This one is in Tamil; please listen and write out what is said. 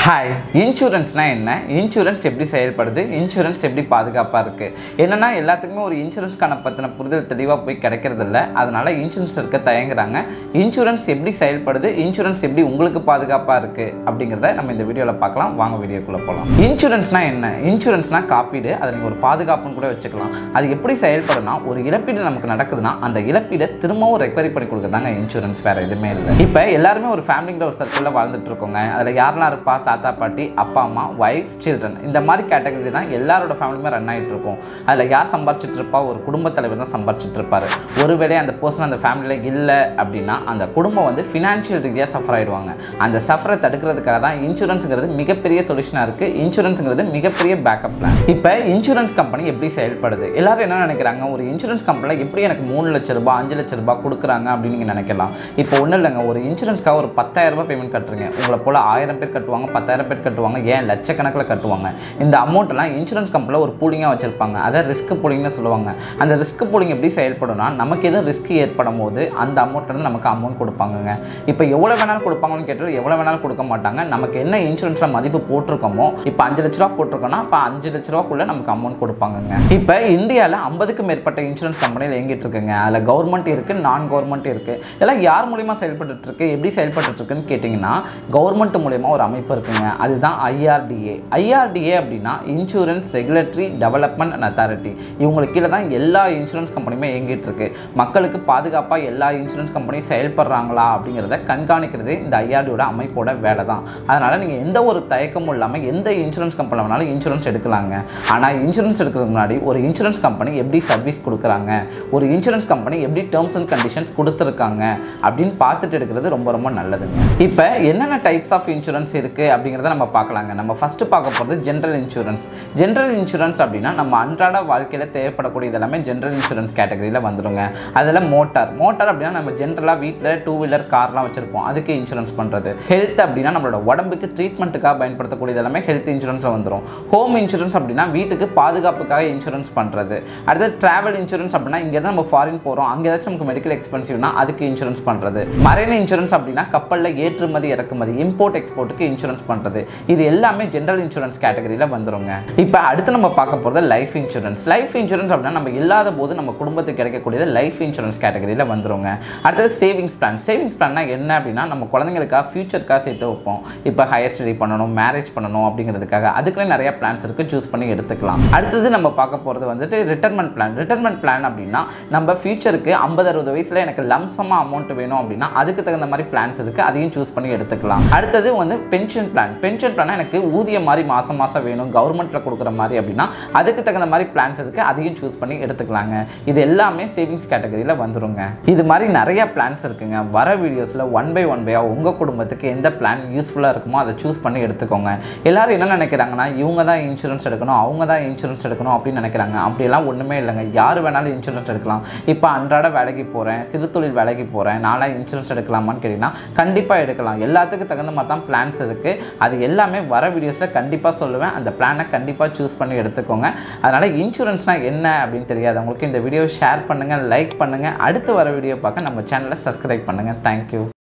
ஹாய் இன்சூரன்ஸ்னா என்ன இன்சூரன்ஸ் எப்படி செயல்படுது இன்சூரன்ஸ் எப்படி பாதுகாப்பாக இருக்குது என்னன்னா எல்லாத்துக்குமே ஒரு இன்சூரன்ஸ்க்கான பற்றின புரிதல் தெளிவாக போய் கிடைக்கிறதில்ல அதனால இன்சூரன்ஸ் எடுக்க தயங்குறாங்க இன்சூரன்ஸ் எப்படி செயல்படுது இன்சூரன்ஸ் எப்படி உங்களுக்கு பாதுகாப்பாக இருக்குது அப்படிங்கிறத நம்ம இந்த வீடியோவில் பார்க்கலாம் வாங்க வீடியோக்குள்ளே போகலாம் இன்சூரன்ஸ்னா என்ன இன்சூரன்ஸ்னா காப்பீடு அதை நீங்கள் ஒரு பாதுகாப்புன்னு கூட வச்சுக்கலாம் அது எப்படி செயல்படுனா ஒரு இழப்பீடு நமக்கு நடக்குதுன்னா அந்த இழப்பீடை திரும்பவும் ரெக்கவரி பண்ணி கொடுக்குறதாங்க இன்சூரன்ஸ் வேறு எதுவுமே இல்லை இப்போ எல்லாருமே ஒரு ஃபேமிலிங்கிற ஒரு சர்க்கிளில் வாழ்ந்துட்டு இருக்கோங்க அதில் யாரெல்லாம் இருப்பா தாத்தா பாட்டி அப்பா அம்மா ஒய்ஃப் சில்ட்ரன் இந்த மாதிரி கேட்டகரி தான் எல்லாரோட ஃபேமிலியுமே ரன் ஆகிட்டு இருக்கும் அதில் யார் சம்பாரிச்சிட்டு இருப்பா ஒரு குடும்பத் தலைவர் தான் சம்பாரிச்சிட்டு இருப்பாரு ஒருவேளை அந்த பர்சன் அந்த ஃபேமிலியில் இல்லை அப்படின்னா அந்த குடும்பம் வந்து ஃபினான்ஷியல் ரீதியாக சஃபர் ஆயிடுவாங்க அந்த சஃபரை தடுக்கிறதுக்காக தான் இன்சூரன்ஸுங்கிறது மிகப்பெரிய சொல்யூஷனாக இருக்குது இன்சூரன்ஸுங்கிறது மிகப்பெரிய பேக்கப் பிளான் இப்போ இன்சூரன்ஸ் கம்பெனி எப்படி செயல்படுது எல்லாரும் என்ன நினைக்கிறாங்க ஒரு இன்சூரன்ஸ் கம்பெனியில் எப்படி எனக்கு மூணு லட்ச ரூபாய் அஞ்சு லட்ச ரூபாய் கொடுக்குறாங்க அப்படின்னு நீங்கள் நினைக்கலாம் இப்போ ஒன்றும் இல்லைங்க ஒரு இன்சூரன்ஸ்க்காக ஒரு பத்தாயிரம் ரூபாய் பேமெண்ட் கட்டுறீங்க உங்களை போல் ஆயிரம் பேர் கட்டுவாங்க பத்தாயிரம் பேர் கட்டுவாங்க ஏன் லட்சக்கணக்கில் கட்டுவாங்க இந்த அமௌண்ட்லாம் இன்சூரன்ஸ் கம்பெனியில் ஒரு பூலிங்காக வச்சுருப்பாங்க அதை ரிஸ்க் பூலிங்னு சொல்லுவாங்க அந்த ரிஸ்க் பூலிங் எப்படி செயல்படும்னா நமக்கு எதுவும் ரிஸ்க் ஏற்படும் போது அந்த அமௌண்ட்லேருந்து நமக்கு அமௌண்ட் கொடுப்பாங்கங்க இப்போ எவ்வளோ வேணாலும் கொடுப்பாங்கன்னு கேட்டால் எவ்வளோ வேணாலும் கொடுக்க மாட்டாங்க நமக்கு என்ன இன்சூரன்ஸில் மதிப்பு போட்டிருக்கோமோ இப்போ அஞ்சு லட்ச ரூபா போட்டிருக்கோம்னா இப்போ அஞ்சு லட்ச ரூபாக்குள்ளே நமக்கு அமௌண்ட் கொடுப்பாங்கங்க இப்போ இந்தியாவில் ஐம்பதுக்கும் மேற்பட்ட இன்சூரன்ஸ் கம்பெனியில் இயங்கிட்டு இருக்குங்க அதில் கவர்மெண்ட் இருக்குது நான் கவர்மெண்ட் இருக்குது இதெல்லாம் யார் மூலியமாக செயல்பட்டு இருக்கு எப்படி செயல்பட்டு இருக்குன்னு கேட்டிங்கன்னா கவர்மெண்ட் மூலியமாக ஒரு அமைப்பு இருக்குங்க அதுதான் ஐஆர்டிஏ ஐஆர்டிஏ அப்படின்னா insurance regulatory development and authority இவங்களுக்கு கீழே தான் எல்லா இன்சூரன்ஸ் கம்பெனியுமே இயங்கிட்டு இருக்கு மக்களுக்கு பாதுகாப்பாக எல்லா இன்சூரன்ஸ் கம்பெனியும் செயல்படுறாங்களா அப்படிங்கிறத கண்காணிக்கிறது இந்த ஐஆர்டியோட அமைப்போட வேலை தான் அதனால் நீங்கள் எந்த ஒரு தயக்கமும் இல்லாமல் எந்த இன்சூரன்ஸ் கம்பெனியில் வேணாலும் இன்சூரன்ஸ் எடுக்கலாங்க ஆனால் இன்சூரன்ஸ் எடுக்கிறதுக்கு முன்னாடி ஒரு இன்சூரன்ஸ் கம்பெனி எப்படி சர்வீஸ் கொடுக்குறாங்க ஒரு இன்சூரன்ஸ் கம்பெனி எப்படி டேர்ம்ஸ் அண்ட் கண்டிஷன்ஸ் கொடுத்துருக்காங்க அப்படின்னு பார்த்துட்டு எடுக்கிறது ரொம்ப ரொம்ப நல்லதுங்க இப்போ என்னென்ன டைப்ஸ் ஆஃப் இன்சூரன்ஸ் இருக்குது அப்படிங்கிறத நம்ம பார்க்கலாங்க நம்ம ஃபஸ்ட்டு பார்க்க போகிறது ஜென்ரல் இன்சூரன்ஸ் ஜென்ரல் இன்சூரன்ஸ் அப்படின்னா நம்ம அன்றாட வாழ்க்கையில் தேவைப்படக்கூடிய இதெல்லாமே ஜென்ரல் இன்சூரன்ஸ் கேட்டகரியில் வந்துருங்க அதில் மோட்டார் மோட்டார் அப்படின்னா நம்ம ஜென்ரலாக வீட்டில் டூ வீலர் கார்லாம் வச்சுருப்போம் அதுக்கு இன்சூரன்ஸ் பண்ணுறது ஹெல்த் அப்படின்னா நம்மளோட உடம்புக்கு ட்ரீட்மெண்ட்டுக்காக பயன்படுத்தக்கூடியது எல்லாமே ஹெல்த் இன்சூரன்ஸில் வந்துடும் ஹோம் இன்சூரன்ஸ் அப்படின்னா வீட்டுக்கு பாதுகாப்புக்காக இன்சூரன்ஸ் பண்ணுறது அடுத்து ட்ராவல் இன்சூரன்ஸ் அப்படின்னா இங்கே தான் நம்ம ஃபாரின் போகிறோம் அங்கே ஏதாச்சும் நமக்கு மெடிக்கல் எக்ஸ்பென்சிவ்னா அதுக்கு இன்சூரன்ஸ் பண்ணுறது மரைன் இன்சூரன்ஸ் அப்படின்னா கப்பலில் ஏற்றுமதி இறக்குமதி இம்போர்ட் எக்ஸ்போர்ட்டுக்கு இன்சூரன்ஸ் பண்ணுறது இது எல்லாமே ஜென்ரல் இன்சூரன்ஸ் கேட்டகரியில் வந்துருங்க இப்போ அடுத்து நம்ம பார்க்க போகிறது லைஃப் இன்சூரன்ஸ் லைஃப் இன்சூரன்ஸ் அப்படின்னா நம்ம இல்லாத போது நம்ம குடும்பத்துக்கு கிடைக்கக்கூடியது லைஃப் இன்சூரன்ஸ் கேட்டகரியில் வந்துருங்க அடுத்தது சேவிங்ஸ் பிளான் சேவிங்ஸ் பிளான்னா என்ன அப்படின்னா நம்ம குழந்தைங்களுக்காக ஃபியூச்சருக்காக சேர்த்து வைப்போம் இப்போ ஹையர் ஸ்டடி பண்ணணும் மேரேஜ் பண்ணணும் அப்படிங்கிறதுக்காக அதுக்குள்ளே நிறைய பிளான்ஸ் இருக்குது சூஸ் பண்ணி எடுத்துக்கலாம் அடுத்தது நம்ம பார்க்க போகிறது வந்துட்டு ரிட்டர்மெண்ட் பிளான் ரிட்டர்மெண்ட் பிளான் அப்படின்னா நம்ம ஃபியூச்சருக்கு ஐம்பது அறுபது வயசில் எனக்கு லம்சமாக அமௌண்ட் வேணும் அப்படின்னா அதுக்கு தகுந்த மாதிரி பிளான்ஸ் இருக்குது அதையும் சூஸ் பண்ணி எடுத்துக்கலாம் அடுத்தது வந்து பென்ஷன் பிளான் பென்ஷன் பிளான் எனக்கு ஊதியம் மாதிரி மாதம் மாதம் வேணும் கவர்மெண்ட்டில் கொடுக்குற மாதிரி அப்படின்னா அதுக்கு தகுந்த மாதிரி பிளான்ஸ் இருக்குது அதையும் சூஸ் பண்ணி எடுத்துக்கலாங்க இது எல்லாமே சேவிங்ஸ் கேட்டகரியில் வந்துருங்க இது மாதிரி நிறைய பிளான்ஸ் இருக்குங்க வர வீடியோஸில் ஒன் பை ஒன் பையாக உங்கள் குடும்பத்துக்கு எந்த பிளான் யூஸ்ஃபுல்லாக இருக்குமோ அதை சூஸ் பண்ணி எடுத்துக்கோங்க எல்லாரும் என்ன நினைக்கிறாங்கன்னா இவங்க தான் இன்சூரன்ஸ் எடுக்கணும் அவங்க தான் இன்சூரன்ஸ் எடுக்கணும் அப்படின்னு நினைக்கிறாங்க அப்படியெல்லாம் ஒன்றுமே இல்லைங்க யார் வேணாலும் இன்சூரன்ஸ் எடுக்கலாம் இப்போ அன்றாட வேலைக்கு போகிறேன் சிறு தொழில் வேலைக்கு போகிறேன் நாளாக இன்சூரன்ஸ் எடுக்கலாமான்னு கேட்டிங்கன்னா கண்டிப்பாக எடுக்கலாம் எல்லாத்துக்கும் தகுந்த மாதிரி தான் பிளான்ஸ் இருக்குது அது எல்லாமே வர வீடியோஸில் கண்டிப்பாக சொல்லுவேன் அந்த பிளானை கண்டிப்பாக சூஸ் பண்ணி எடுத்துக்கோங்க அதனால் இன்சூரன்ஸ்னால் என்ன அப்படின்னு தெரியாதவங்களுக்கு இந்த வீடியோ ஷேர் பண்ணுங்கள் லைக் பண்ணுங்கள் அடுத்து வர வீடியோ பார்க்க நம்ம சேனலை சப்ஸ்கிரைப் பண்ணுங்கள் தேங்க்யூ